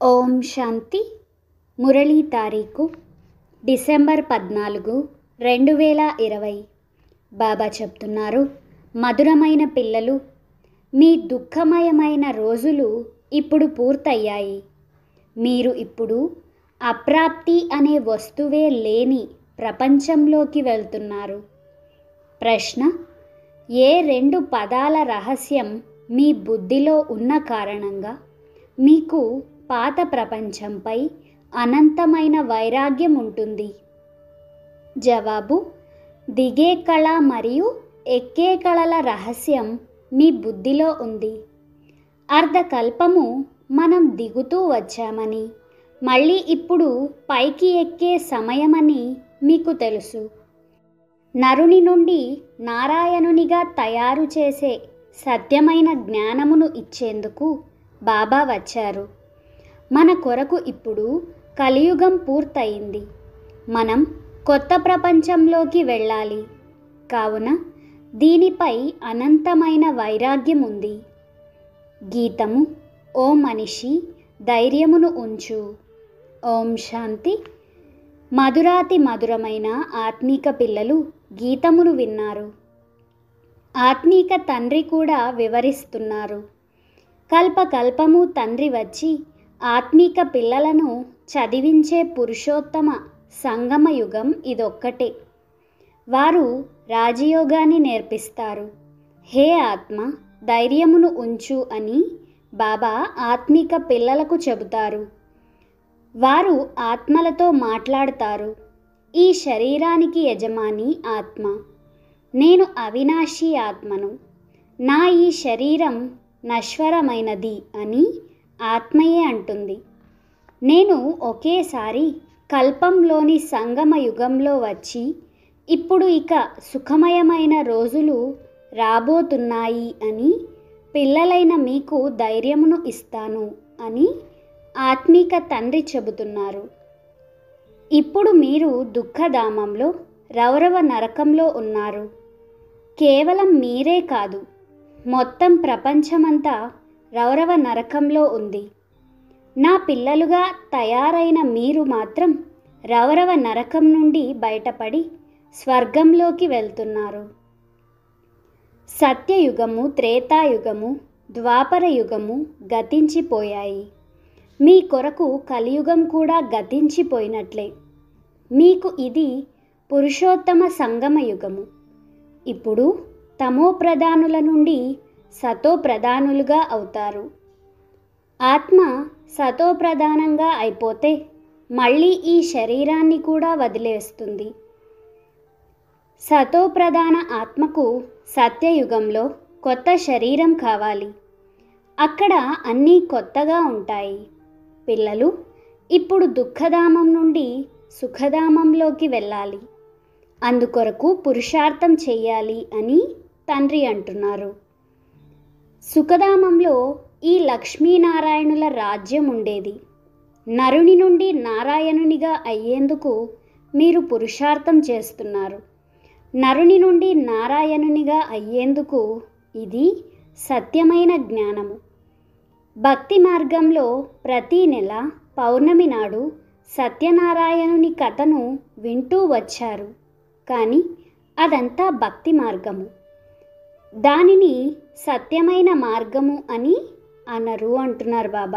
ఓం శాంతి మురళీ తారీఖు డిసెంబర్ పద్నాలుగు రెండు వేల ఇరవై బాబా చెప్తున్నారు మధురమైన పిల్లలు మీ దుఃఖమయమైన రోజులు ఇప్పుడు పూర్తయ్యాయి మీరు ఇప్పుడు అప్రాప్తి అనే వస్తువే లేని ప్రపంచంలోకి వెళ్తున్నారు ప్రశ్న ఏ రెండు పదాల రహస్యం మీ బుద్ధిలో ఉన్న కారణంగా మీకు పాత ప్రపంచంపై అనంతమైన వైరాగ్యం ఉంటుంది జవాబు దిగే కళ మరియు ఎక్కే కళల రహస్యం మీ బుద్ధిలో ఉంది అర్ధకల్పము మనం దిగుతూ వచ్చామని మళ్ళీ ఇప్పుడు పైకి ఎక్కే సమయమని మీకు తెలుసు నరుని నుండి నారాయణునిగా తయారు చేసే సత్యమైన జ్ఞానమును ఇచ్చేందుకు బాబా వచ్చారు మన కొరకు ఇప్పుడు కలియుగం పూర్తయింది మనం కొత్త ప్రపంచంలోకి వెళ్ళాలి కావున దీనిపై అనంతమైన వైరాగ్యం ఉంది గీతము ఓ మనిషి ధైర్యమును ఉంచు ఓం శాంతి మధురాతి మధురమైన ఆత్మీక పిల్లలు గీతమును విన్నారు ఆత్మీక తండ్రి కూడా వివరిస్తున్నారు కల్పకల్పము తండ్రి వచ్చి ఆత్మీక పిల్లలను చదివించే పురుషోత్తమ సంగమ యుగం ఇదొక్కటే వారు రాజయోగాన్ని నేర్పిస్తారు హే ఆత్మ ధైర్యమును ఉంచు అని బాబా ఆత్మిక పిల్లలకు చెబుతారు వారు ఆత్మలతో మాట్లాడతారు ఈ శరీరానికి యజమాని ఆత్మ నేను అవినాశి ఆత్మను నా ఈ శరీరం నశ్వరమైనది అని ఆత్మయే అంటుంది నేను ఒకేసారి కల్పంలోని సంగమ యుగంలో వచ్చి ఇప్పుడు ఇక సుఖమయమైన రోజులు రాబోతున్నాయి అని పిల్లలైన మీకు ధైర్యమును ఇస్తాను అని ఆత్మీక తండ్రి చెబుతున్నారు ఇప్పుడు మీరు దుఃఖధామంలో రౌరవ నరకంలో ఉన్నారు కేవలం మీరే కాదు మొత్తం ప్రపంచమంతా రౌరవ నరకంలో ఉంది నా పిల్లలుగా తయారైన మీరు మాత్రం రౌరవ నరకం నుండి బయటపడి స్వర్గంలోకి వెళ్తున్నారు సత్యయుగము త్రేతాయుగము ద్వాపర యుగము గతించిపోయాయి మీ కొరకు కలియుగం కూడా గతించిపోయినట్లే మీకు ఇది పురుషోత్తమ సంగమ యుగము ఇప్పుడు తమో ప్రధానుల నుండి సతో ప్రధానులుగా అవుతారు ఆత్మ సతో ప్రధానంగా అయిపోతే మళ్ళీ ఈ శరీరాన్ని కూడా వదిలేస్తుంది సతో ప్రధాన ఆత్మకు సత్యయుగంలో కొత్త శరీరం కావాలి అక్కడ అన్నీ కొత్తగా ఉంటాయి పిల్లలు ఇప్పుడు దుఃఖధామం నుండి సుఖధామంలోకి వెళ్ళాలి అందుకొరకు పురుషార్థం చెయ్యాలి అని తండ్రి అంటున్నారు సుఖధామంలో ఈ లక్ష్మీనారాయణుల రాజ్యం ఉండేది నరుని నుండి నారాయణునిగా అయ్యేందుకు మీరు పురుషార్థం చేస్తున్నారు నరుని నుండి నారాయణునిగా అయ్యేందుకు ఇది సత్యమైన జ్ఞానము భక్తి మార్గంలో ప్రతీ నెల పౌర్ణమి నాడు సత్యనారాయణుని కథను వింటూ వచ్చారు కానీ అదంతా భక్తి మార్గము దానిని సత్యమైన మార్గము అని అనరు అంటున్నారు బాబా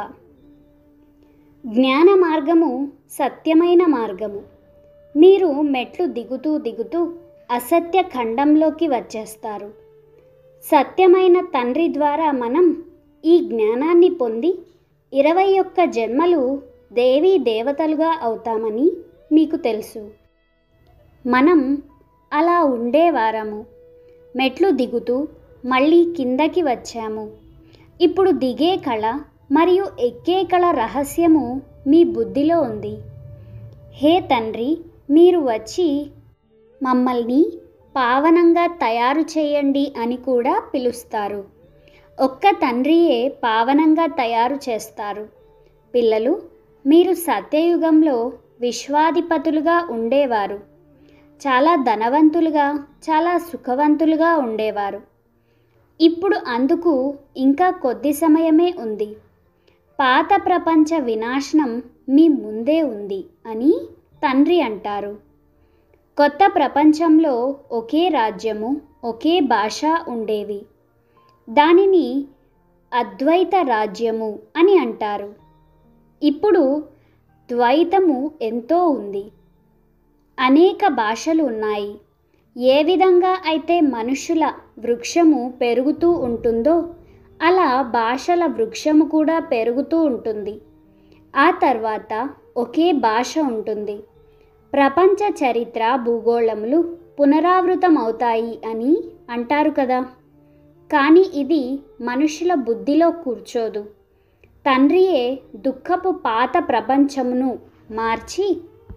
జ్ఞాన మార్గము సత్యమైన మార్గము మీరు మెట్లు దిగుతూ దిగుతూ అసత్య ఖండంలోకి వచ్చేస్తారు సత్యమైన తండ్రి ద్వారా మనం ఈ జ్ఞానాన్ని పొంది ఇరవై ఒక్క జన్మలు దేవీ దేవతలుగా అవుతామని మీకు తెలుసు మనం అలా ఉండేవారము మెట్లు దిగుతూ మళ్ళీ కిందకి వచ్చాము ఇప్పుడు దిగే కళ మరియు ఎక్కే కళ రహస్యము మీ బుద్ధిలో ఉంది హే తండ్రి మీరు వచ్చి మమ్మల్ని పావనంగా తయారు చేయండి అని కూడా పిలుస్తారు ఒక్క తండ్రియే పావనంగా తయారు చేస్తారు పిల్లలు మీరు సత్యయుగంలో విశ్వాధిపతులుగా ఉండేవారు చాలా ధనవంతులుగా చాలా సుఖవంతులుగా ఉండేవారు ఇప్పుడు అందుకు ఇంకా కొద్ది సమయమే ఉంది పాత ప్రపంచ వినాశనం మీ ముందే ఉంది అని తండ్రి అంటారు కొత్త ప్రపంచంలో ఒకే రాజ్యము ఒకే భాష ఉండేవి దానిని అద్వైత రాజ్యము అని అంటారు ఇప్పుడు ద్వైతము ఎంతో ఉంది అనేక భాషలు ఉన్నాయి ఏ విధంగా అయితే మనుషుల వృక్షము పెరుగుతూ ఉంటుందో అలా భాషల వృక్షము కూడా పెరుగుతూ ఉంటుంది ఆ తర్వాత ఒకే భాష ఉంటుంది ప్రపంచ చరిత్ర భూగోళములు పునరావృతం అవుతాయి అని అంటారు కదా కానీ ఇది మనుషుల బుద్ధిలో కూర్చోదు తండ్రియే దుఃఖపు పాత ప్రపంచమును మార్చి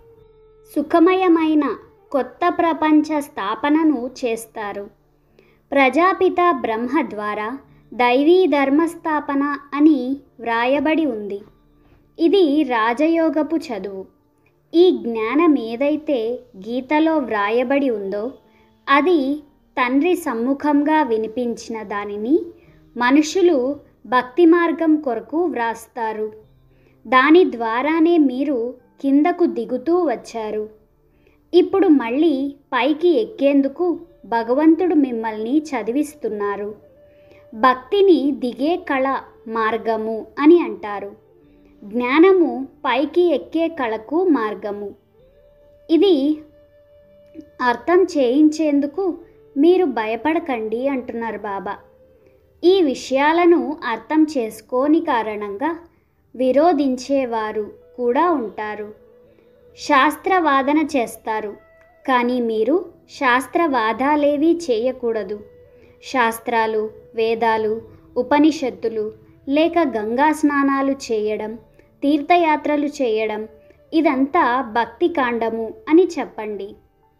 సుఖమయమైన కొత్త ప్రపంచ స్థాపనను చేస్తారు ప్రజాపిత బ్రహ్మ ద్వారా దైవీ ధర్మస్థాపన అని వ్రాయబడి ఉంది ఇది రాజయోగపు చదువు ఈ జ్ఞానం ఏదైతే గీతలో వ్రాయబడి ఉందో అది తండ్రి సమ్ముఖంగా వినిపించిన దానిని మనుషులు భక్తి మార్గం కొరకు వ్రాస్తారు దాని ద్వారానే మీరు కిందకు దిగుతూ వచ్చారు ఇప్పుడు మళ్ళీ పైకి ఎక్కేందుకు భగవంతుడు మిమ్మల్ని చదివిస్తున్నారు భక్తిని దిగే కళ మార్గము అని అంటారు జ్ఞానము పైకి ఎక్కే కళకు మార్గము ఇది అర్థం చేయించేందుకు మీరు భయపడకండి అంటున్నారు బాబా ఈ విషయాలను అర్థం చేసుకోని కారణంగా విరోధించేవారు కూడా ఉంటారు శాస్త్రవాదన చేస్తారు కానీ మీరు శాస్త్రవాదాలేవీ చేయకూడదు శాస్త్రాలు వేదాలు ఉపనిషత్తులు లేక గంగా స్నానాలు చేయడం తీర్థయాత్రలు చేయడం ఇదంతా భక్తి కాండము అని చెప్పండి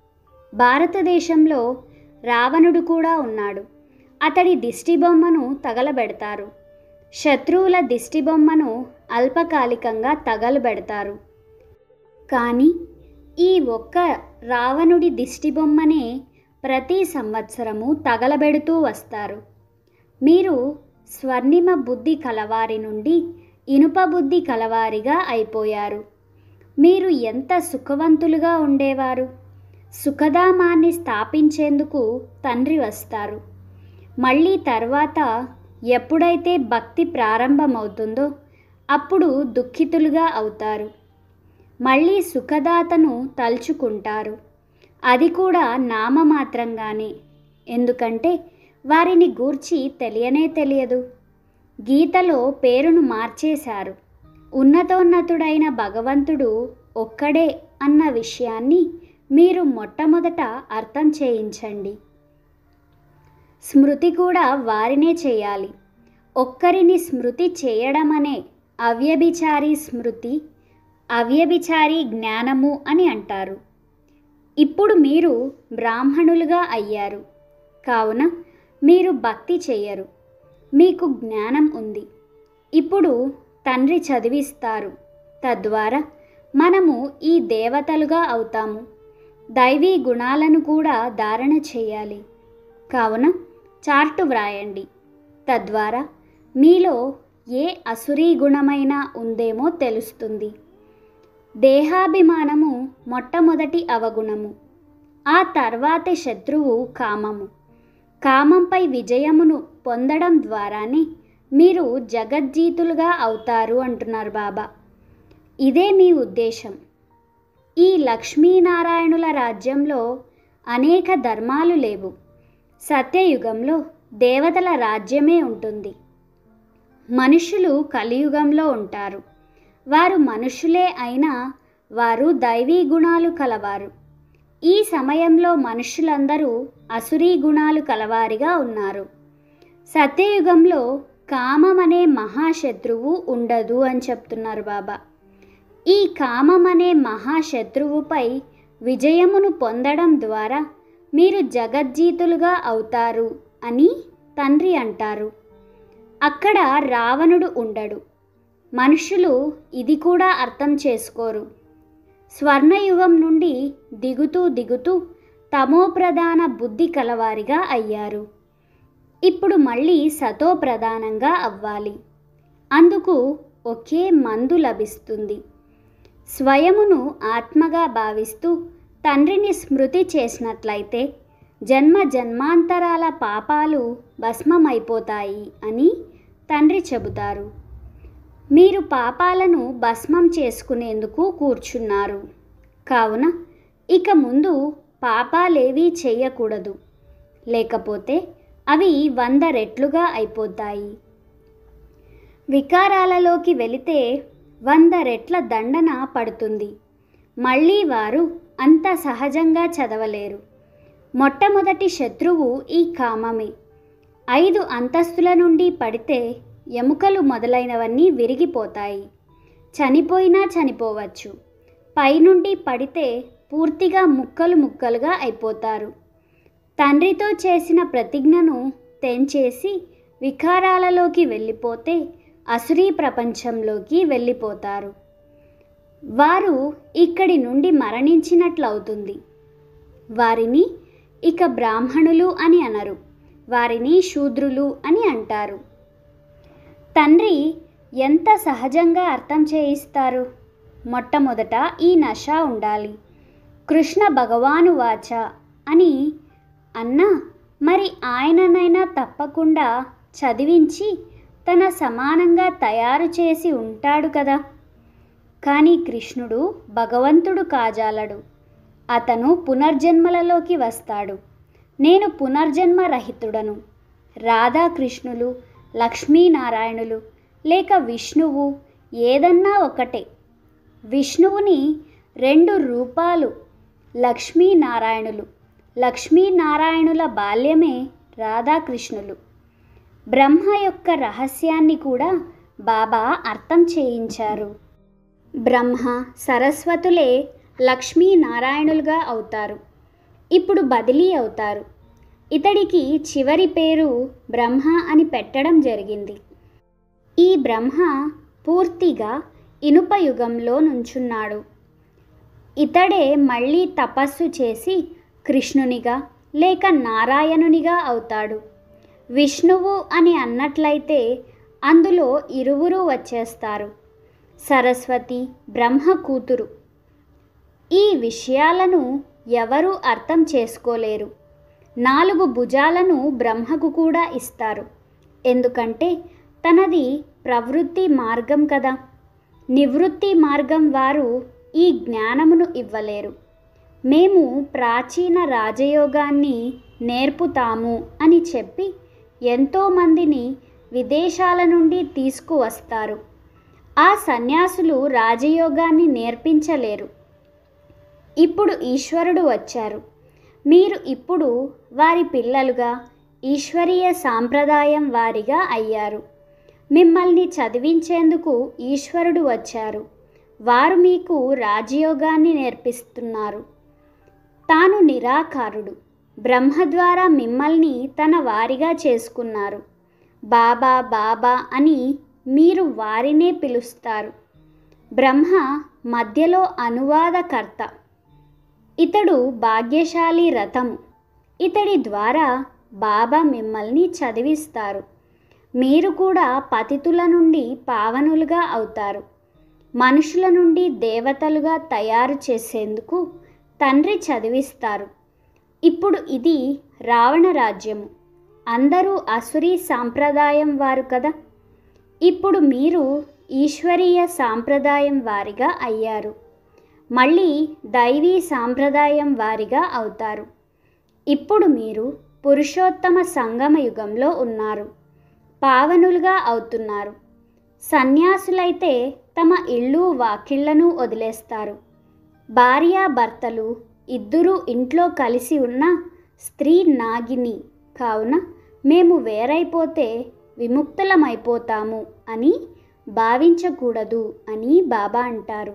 భారతదేశంలో రావణుడు కూడా ఉన్నాడు అతడి దిష్టిబొమ్మను తగలబెడతారు శత్రువుల దిష్టిబొమ్మను అల్పకాలికంగా తగలబెడతారు కానీ ఈ ఒక్క రావణుడి దిష్టిబొమ్మనే ప్రతి సంవత్సరము తగలబెడుతూ వస్తారు మీరు స్వర్ణిమ బుద్ధి కలవారి నుండి ఇనుప బుద్ధి కలవారిగా అయిపోయారు మీరు ఎంత సుఖవంతులుగా ఉండేవారు సుఖధామాన్ని స్థాపించేందుకు తండ్రి వస్తారు మళ్ళీ తర్వాత ఎప్పుడైతే భక్తి ప్రారంభమవుతుందో అప్పుడు దుఃఖితులుగా అవుతారు మళ్ళీ సుఖదాతను తలుచుకుంటారు అది కూడా నామమాత్రంగానే ఎందుకంటే వారిని గూర్చి తెలియనే తెలియదు గీతలో పేరును మార్చేశారు ఉన్నతోన్నతుడైన భగవంతుడు ఒక్కడే అన్న విషయాన్ని మీరు మొట్టమొదట అర్థం చేయించండి స్మృతి కూడా వారినే చేయాలి ఒక్కరిని స్మృతి చేయడమనే అవ్యభిచారి స్మృతి అవ్యభిచారి జ్ఞానము అని అంటారు ఇప్పుడు మీరు బ్రాహ్మణులుగా అయ్యారు కావున మీరు భక్తి చెయ్యరు మీకు జ్ఞానం ఉంది ఇప్పుడు తండ్రి చదివిస్తారు తద్వారా మనము ఈ దేవతలుగా అవుతాము దైవీ గుణాలను కూడా ధారణ చేయాలి కావున చార్టు వ్రాయండి తద్వారా మీలో ఏ అసురీ గుణమైనా ఉందేమో తెలుస్తుంది దేహాభిమానము మొట్టమొదటి అవగుణము ఆ తర్వాతి శత్రువు కామము కామంపై విజయమును పొందడం ద్వారానే మీరు జగజ్జీతులుగా అవుతారు అంటున్నారు బాబా ఇదే మీ ఉద్దేశం ఈ లక్ష్మీనారాయణుల రాజ్యంలో అనేక ధర్మాలు లేవు సత్యయుగంలో దేవతల రాజ్యమే ఉంటుంది మనుషులు కలియుగంలో ఉంటారు వారు మనుషులే అయినా వారు దైవీ గుణాలు కలవారు ఈ సమయంలో మనుషులందరూ అసురీ గుణాలు కలవారిగా ఉన్నారు సత్యయుగంలో కామం అనే మహాశత్రువు ఉండదు అని చెప్తున్నారు బాబా ఈ కామం అనే మహాశత్రువుపై విజయమును పొందడం ద్వారా మీరు జగజ్జీతులుగా అవుతారు అని తండ్రి అంటారు అక్కడ రావణుడు ఉండడు మనుషులు ఇది కూడా అర్థం చేసుకోరు స్వర్ణయుగం నుండి దిగుతూ దిగుతూ తమోప్రధాన బుద్ధి కలవారిగా అయ్యారు ఇప్పుడు మళ్ళీ సతో ప్రధానంగా అవ్వాలి అందుకు ఒకే మందు లభిస్తుంది స్వయమును ఆత్మగా భావిస్తూ తండ్రిని స్మృతి చేసినట్లయితే జన్మ జన్మాంతరాల పాపాలు భస్మమైపోతాయి అని తండ్రి చెబుతారు మీరు పాపాలను భస్మం చేసుకునేందుకు కూర్చున్నారు కావున ఇక ముందు పాపాలేవీ చేయకూడదు లేకపోతే అవి వంద రెట్లుగా అయిపోతాయి వికారాలలోకి వెళితే వంద రెట్ల దండన పడుతుంది మళ్ళీ వారు అంత సహజంగా చదవలేరు మొట్టమొదటి శత్రువు ఈ కామమే ఐదు అంతస్తుల నుండి పడితే ఎముకలు మొదలైనవన్నీ విరిగిపోతాయి చనిపోయినా చనిపోవచ్చు పైనుండి పడితే పూర్తిగా ముక్కలు ముక్కలుగా అయిపోతారు తండ్రితో చేసిన ప్రతిజ్ఞను తెంచేసి వికారాలలోకి వెళ్ళిపోతే అసురీ ప్రపంచంలోకి వెళ్ళిపోతారు వారు ఇక్కడి నుండి మరణించినట్లవుతుంది వారిని ఇక బ్రాహ్మణులు అని అనరు వారిని శూద్రులు అని అంటారు తండ్రి ఎంత సహజంగా అర్థం చేయిస్తారు మొట్టమొదట ఈ నష ఉండాలి కృష్ణ భగవాను వాచ అని అన్నా మరి ఆయననైనా తప్పకుండా చదివించి తన సమానంగా తయారు చేసి ఉంటాడు కదా కానీ కృష్ణుడు భగవంతుడు కాజాలడు అతను పునర్జన్మలలోకి వస్తాడు నేను పునర్జన్మ రహితుడను రాధాకృష్ణులు లక్ష్మీనారాయణులు లేక విష్ణువు ఏదన్నా ఒకటే విష్ణువుని రెండు రూపాలు లక్ష్మీనారాయణులు లక్ష్మీనారాయణుల బాల్యమే రాధాకృష్ణులు బ్రహ్మ యొక్క రహస్యాన్ని కూడా బాబా అర్థం చేయించారు బ్రహ్మ సరస్వతులే లక్ష్మీనారాయణులుగా అవుతారు ఇప్పుడు బదిలీ అవుతారు ఇతడికి చివరి పేరు బ్రహ్మ అని పెట్టడం జరిగింది ఈ బ్రహ్మ పూర్తిగా ఇనుప యుగంలో నుంచున్నాడు ఇతడే మళ్ళీ తపస్సు చేసి కృష్ణునిగా లేక నారాయణునిగా అవుతాడు విష్ణువు అని అన్నట్లయితే అందులో ఇరువురు వచ్చేస్తారు సరస్వతి బ్రహ్మ కూతురు ఈ విషయాలను ఎవరూ అర్థం చేసుకోలేరు నాలుగు భుజాలను బ్రహ్మకు కూడా ఇస్తారు ఎందుకంటే తనది ప్రవృత్తి మార్గం కదా నివృత్తి మార్గం వారు ఈ జ్ఞానమును ఇవ్వలేరు మేము ప్రాచీన రాజయోగాన్ని నేర్పుతాము అని చెప్పి ఎంతోమందిని విదేశాల నుండి తీసుకువస్తారు ఆ సన్యాసులు రాజయోగాన్ని నేర్పించలేరు ఇప్పుడు ఈశ్వరుడు వచ్చారు మీరు ఇప్పుడు వారి పిల్లలుగా ఈశ్వరీయ సాంప్రదాయం వారిగా అయ్యారు మిమ్మల్ని చదివించేందుకు ఈశ్వరుడు వచ్చారు వారు మీకు రాజయోగాన్ని నేర్పిస్తున్నారు తాను నిరాకారుడు బ్రహ్మ ద్వారా మిమ్మల్ని తన వారిగా చేసుకున్నారు బాబా బాబా అని మీరు వారినే పిలుస్తారు బ్రహ్మ మధ్యలో అనువాదకర్త ఇతడు భాగ్యశాలి రథము ఇతడి ద్వారా బాబా మిమ్మల్ని చదివిస్తారు మీరు కూడా పతితుల నుండి పావనులుగా అవుతారు మనుషుల నుండి దేవతలుగా తయారు చేసేందుకు తండ్రి చదివిస్తారు ఇప్పుడు ఇది రావణ రాజ్యము అందరూ అసురీ సాంప్రదాయం వారు కదా ఇప్పుడు మీరు ఈశ్వరీయ సాంప్రదాయం వారిగా అయ్యారు మళ్ళీ దైవీ సాంప్రదాయం వారిగా అవుతారు ఇప్పుడు మీరు పురుషోత్తమ సంగమ యుగంలో ఉన్నారు పావనులుగా అవుతున్నారు సన్యాసులైతే తమ ఇళ్ళు వాకిళ్లను వదిలేస్తారు భార్యాభర్తలు ఇద్దరూ ఇంట్లో కలిసి ఉన్న స్త్రీ నాగిని కావున మేము వేరైపోతే విముక్తులమైపోతాము అని భావించకూడదు అని బాబా అంటారు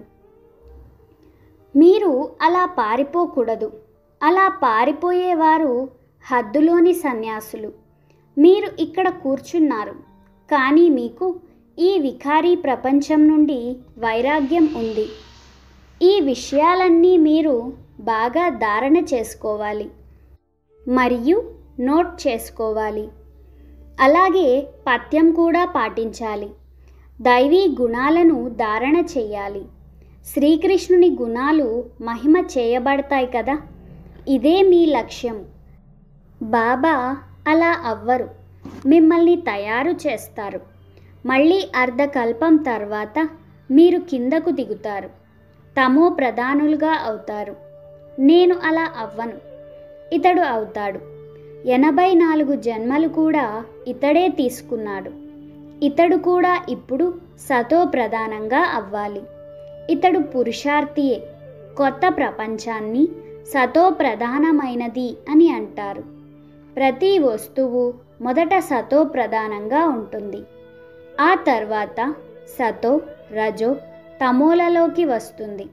మీరు అలా పారిపోకూడదు అలా పారిపోయేవారు హద్దులోని సన్యాసులు మీరు ఇక్కడ కూర్చున్నారు కానీ మీకు ఈ వికారీ ప్రపంచం నుండి వైరాగ్యం ఉంది ఈ విషయాలన్నీ మీరు బాగా ధారణ చేసుకోవాలి మరియు నోట్ చేసుకోవాలి అలాగే పథ్యం కూడా పాటించాలి దైవీ గుణాలను ధారణ చెయ్యాలి శ్రీకృష్ణుని గుణాలు మహిమ చేయబడతాయి కదా ఇదే మీ లక్ష్యం బాబా అలా అవ్వరు మిమ్మల్ని తయారు చేస్తారు మళ్ళీ అర్ధకల్పం తర్వాత మీరు కిందకు దిగుతారు తమో ప్రధానులుగా అవుతారు నేను అలా అవ్వను ఇతడు అవుతాడు ఎనభై నాలుగు జన్మలు కూడా ఇతడే తీసుకున్నాడు ఇతడు కూడా ఇప్పుడు సతో ప్రధానంగా అవ్వాలి ఇతడు పురుషార్థియే కొత్త ప్రపంచాన్ని సతో ప్రధానమైనది అని అంటారు ప్రతి వస్తువు మొదట సతో ప్రధానంగా ఉంటుంది ఆ తర్వాత సతో రజో తమోలలోకి వస్తుంది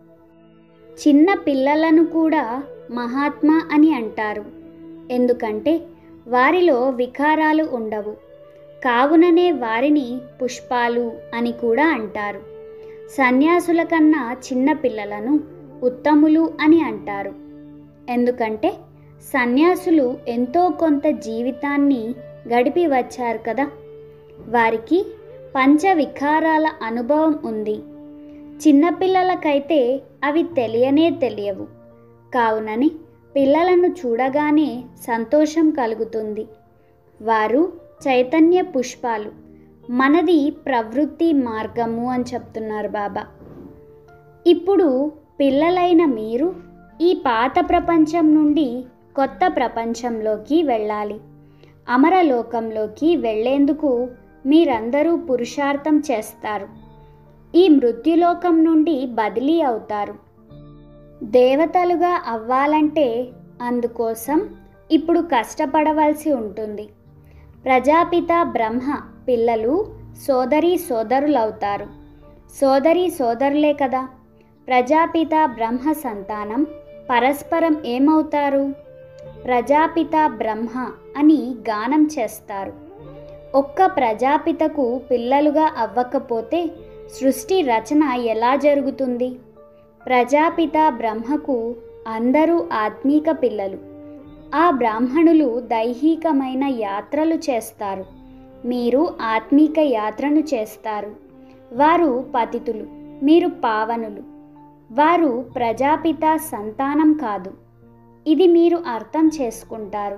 చిన్న పిల్లలను కూడా మహాత్మా అని అంటారు ఎందుకంటే వారిలో వికారాలు ఉండవు కావుననే వారిని పుష్పాలు అని కూడా అంటారు సన్యాసుల కన్నా చిన్న పిల్లలను ఉత్తములు అని అంటారు ఎందుకంటే సన్యాసులు ఎంతో కొంత జీవితాన్ని గడిపి వచ్చారు కదా వారికి పంచ వికారాల అనుభవం ఉంది చిన్నపిల్లలకైతే అవి తెలియనే తెలియవు కావునని పిల్లలను చూడగానే సంతోషం కలుగుతుంది వారు చైతన్య పుష్పాలు మనది ప్రవృత్తి మార్గము అని చెప్తున్నారు బాబా ఇప్పుడు పిల్లలైన మీరు ఈ పాత ప్రపంచం నుండి కొత్త ప్రపంచంలోకి వెళ్ళాలి అమరలోకంలోకి వెళ్ళేందుకు మీరందరూ పురుషార్థం చేస్తారు ఈ మృత్యులోకం నుండి బదిలీ అవుతారు దేవతలుగా అవ్వాలంటే అందుకోసం ఇప్పుడు కష్టపడవలసి ఉంటుంది ప్రజాపిత బ్రహ్మ పిల్లలు సోదరి సోదరులవుతారు సోదరి సోదరులే కదా ప్రజాపిత బ్రహ్మ సంతానం పరస్పరం ఏమవుతారు ప్రజాపిత బ్రహ్మ అని గానం చేస్తారు ఒక్క ప్రజాపితకు పిల్లలుగా అవ్వకపోతే సృష్టి రచన ఎలా జరుగుతుంది ప్రజాపిత బ్రహ్మకు అందరూ ఆత్మీక పిల్లలు ఆ బ్రాహ్మణులు దైహికమైన యాత్రలు చేస్తారు మీరు ఆత్మీక యాత్రను చేస్తారు వారు పతితులు మీరు పావనులు వారు ప్రజాపిత సంతానం కాదు ఇది మీరు అర్థం చేసుకుంటారు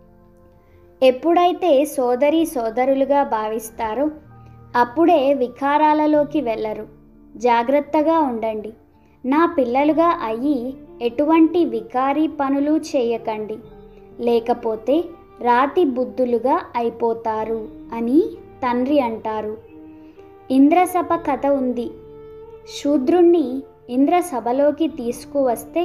ఎప్పుడైతే సోదరి సోదరులుగా భావిస్తారో అప్పుడే వికారాలలోకి వెళ్ళరు జాగ్రత్తగా ఉండండి నా పిల్లలుగా అయ్యి ఎటువంటి వికారీ పనులు చేయకండి లేకపోతే రాతి బుద్ధులుగా అయిపోతారు అని తండ్రి అంటారు ఇంద్రసభ కథ ఉంది శూద్రుణ్ణి ఇంద్రసభలోకి తీసుకువస్తే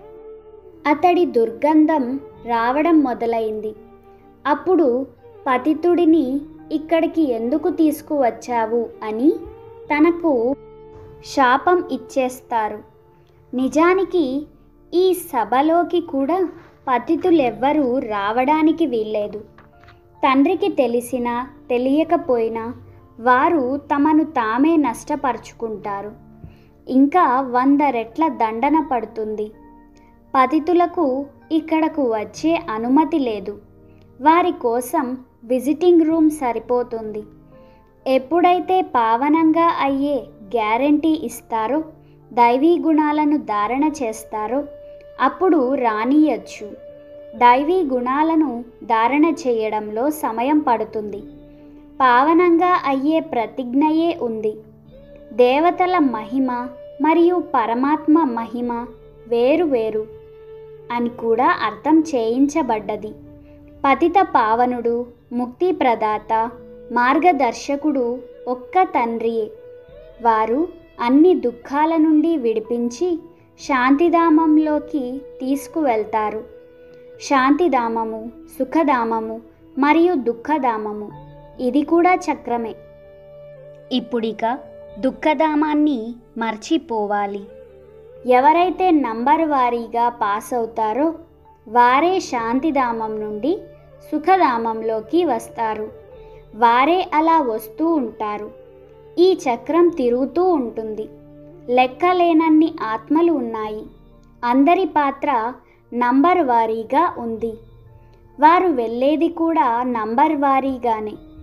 అతడి దుర్గంధం రావడం మొదలైంది అప్పుడు పతితుడిని ఇక్కడికి ఎందుకు తీసుకువచ్చావు అని తనకు శాపం ఇచ్చేస్తారు నిజానికి ఈ సభలోకి కూడా పతితులెవ్వరూ రావడానికి వీల్లేదు తండ్రికి తెలిసినా తెలియకపోయినా వారు తమను తామే నష్టపరుచుకుంటారు ఇంకా వంద రెట్ల దండన పడుతుంది పతితులకు ఇక్కడకు వచ్చే అనుమతి లేదు వారి కోసం విజిటింగ్ రూమ్ సరిపోతుంది ఎప్పుడైతే పావనంగా అయ్యే గ్యారంటీ ఇస్తారో దైవీ గుణాలను ధారణ చేస్తారో అప్పుడు రానియచ్చు దైవీ గుణాలను ధారణ చేయడంలో సమయం పడుతుంది పావనంగా అయ్యే ప్రతిజ్ఞయే ఉంది దేవతల మహిమ మరియు పరమాత్మ మహిమ వేరు వేరు అని కూడా అర్థం చేయించబడ్డది పతిత పావనుడు ముక్తి ప్రదాత మార్గదర్శకుడు ఒక్క తండ్రియే వారు అన్ని దుఃఖాల నుండి విడిపించి శాంతిధామంలోకి తీసుకువెళ్తారు శాంతిధామము సుఖధామము మరియు దుఃఖధామము ఇది కూడా చక్రమే ఇప్పుడిక దుఃఖధామాన్ని మర్చిపోవాలి ఎవరైతే నంబర్ వారీగా పాస్ అవుతారో వారే శాంతిధామం నుండి సుఖధామంలోకి వస్తారు వారే అలా వస్తూ ఉంటారు ఈ చక్రం తిరుగుతూ ఉంటుంది లెక్కలేనన్ని ఆత్మలు ఉన్నాయి అందరి పాత్ర నంబర్ వారీగా ఉంది వారు వెళ్ళేది కూడా నంబర్ వారీగానే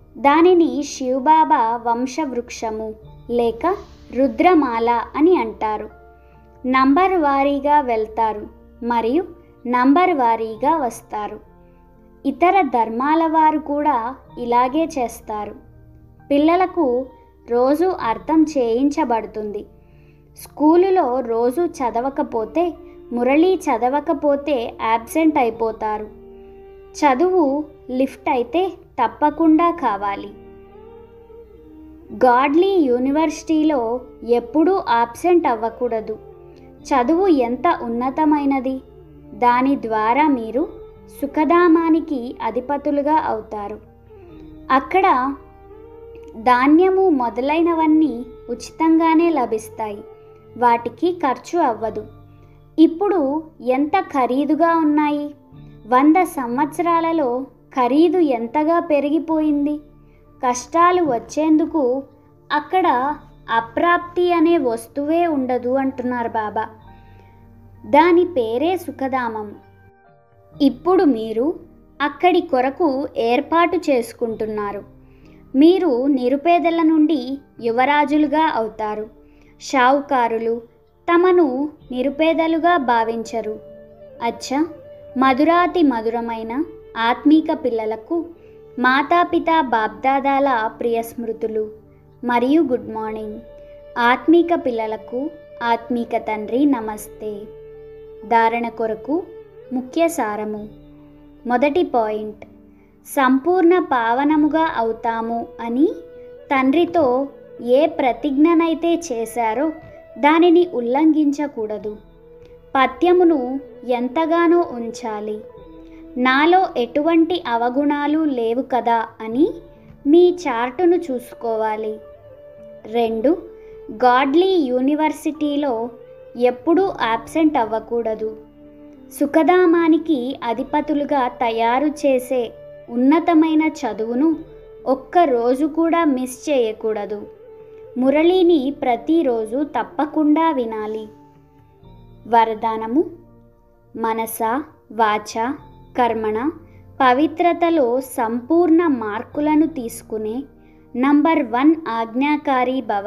దానిని శివబాబా వంశవృక్షము లేక రుద్రమాల అని అంటారు నంబర్ వారీగా వెళ్తారు మరియు నంబర్ వారీగా వస్తారు ఇతర ధర్మాల వారు కూడా ఇలాగే చేస్తారు పిల్లలకు రోజు అర్థం చేయించబడుతుంది స్కూలులో రోజు చదవకపోతే మురళి చదవకపోతే యాబ్సెంట్ అయిపోతారు చదువు లిఫ్ట్ అయితే తప్పకుండా కావాలి గాడ్లీ యూనివర్సిటీలో ఎప్పుడూ ఆబ్సెంట్ అవ్వకూడదు చదువు ఎంత ఉన్నతమైనది దాని ద్వారా మీరు సుఖధామానికి అధిపతులుగా అవుతారు అక్కడ ధాన్యము మొదలైనవన్నీ ఉచితంగానే లభిస్తాయి వాటికి ఖర్చు అవ్వదు ఇప్పుడు ఎంత ఖరీదుగా ఉన్నాయి వంద సంవత్సరాలలో ఖరీదు ఎంతగా పెరిగిపోయింది కష్టాలు వచ్చేందుకు అక్కడ అప్రాప్తి అనే వస్తువే ఉండదు అంటున్నారు బాబా దాని పేరే సుఖధామం ఇప్పుడు మీరు అక్కడి కొరకు ఏర్పాటు చేసుకుంటున్నారు మీరు నిరుపేదల నుండి యువరాజులుగా అవుతారు షావుకారులు తమను నిరుపేదలుగా భావించరు అచ్చా మధురాతి మధురమైన ఆత్మీక పిల్లలకు మాతాపిత బాబ్దాదాల ప్రియ స్మృతులు మరియు గుడ్ మార్నింగ్ ఆత్మీక పిల్లలకు ఆత్మీక తండ్రి నమస్తే ధారణ కొరకు ముఖ్య సారము మొదటి పాయింట్ సంపూర్ణ పావనముగా అవుతాము అని తండ్రితో ఏ ప్రతిజ్ఞనైతే చేశారో దానిని ఉల్లంఘించకూడదు పథ్యమును ఎంతగానో ఉంచాలి నాలో ఎటువంటి అవగుణాలు లేవు కదా అని మీ చార్టును చూసుకోవాలి రెండు గాడ్లీ యూనివర్సిటీలో ఎప్పుడూ యాబ్సెంట్ అవ్వకూడదు సుఖధామానికి అధిపతులుగా తయారు చేసే ఉన్నతమైన చదువును ఒక్క రోజు కూడా మిస్ చేయకూడదు మురళిని ప్రతిరోజు తప్పకుండా వినాలి వరదానము మనస వాచ కర్మణ పవిత్రతలో సంపూర్ణ మార్కులను తీసుకునే నంబర్ వన్ ఆజ్ఞాకారి భవ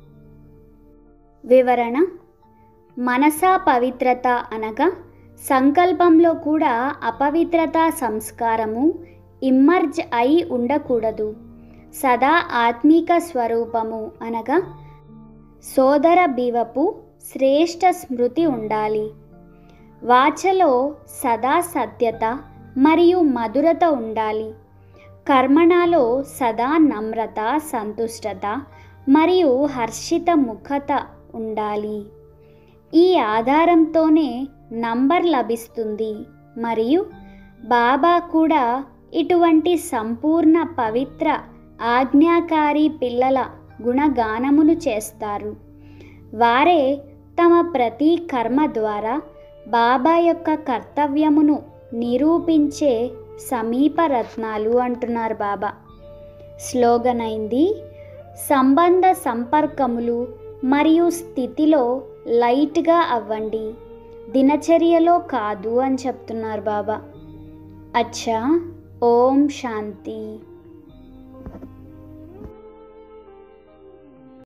వివరణ మనసా పవిత్రత అనగా సంకల్పంలో కూడా అపవిత్రత సంస్కారము ఇమ్మర్జ్ అయి ఉండకూడదు సదా ఆత్మీక స్వరూపము అనగా సోదర బివపు శ్రేష్ఠ స్మృతి ఉండాలి వాచలో సదా సత్యత మరియు మధురత ఉండాలి కర్మణలో సదా నమ్రత సంతుష్టత మరియు హర్షిత ముఖత ఉండాలి ఈ ఆధారంతోనే నంబర్ లభిస్తుంది మరియు బాబా కూడా ఇటువంటి సంపూర్ణ పవిత్ర ఆజ్ఞాకారి పిల్లల గుణగానమును చేస్తారు వారే తమ ప్రతి కర్మ ద్వారా బాబా యొక్క కర్తవ్యమును నిరూపించే సమీప రత్నాలు అంటున్నారు బాబా స్లోగన్ అయింది సంబంధ సంపర్కములు మరియు స్థితిలో లైట్గా అవ్వండి దినచర్యలో కాదు అని చెప్తున్నారు బాబా అచ్చా ఓం శాంతి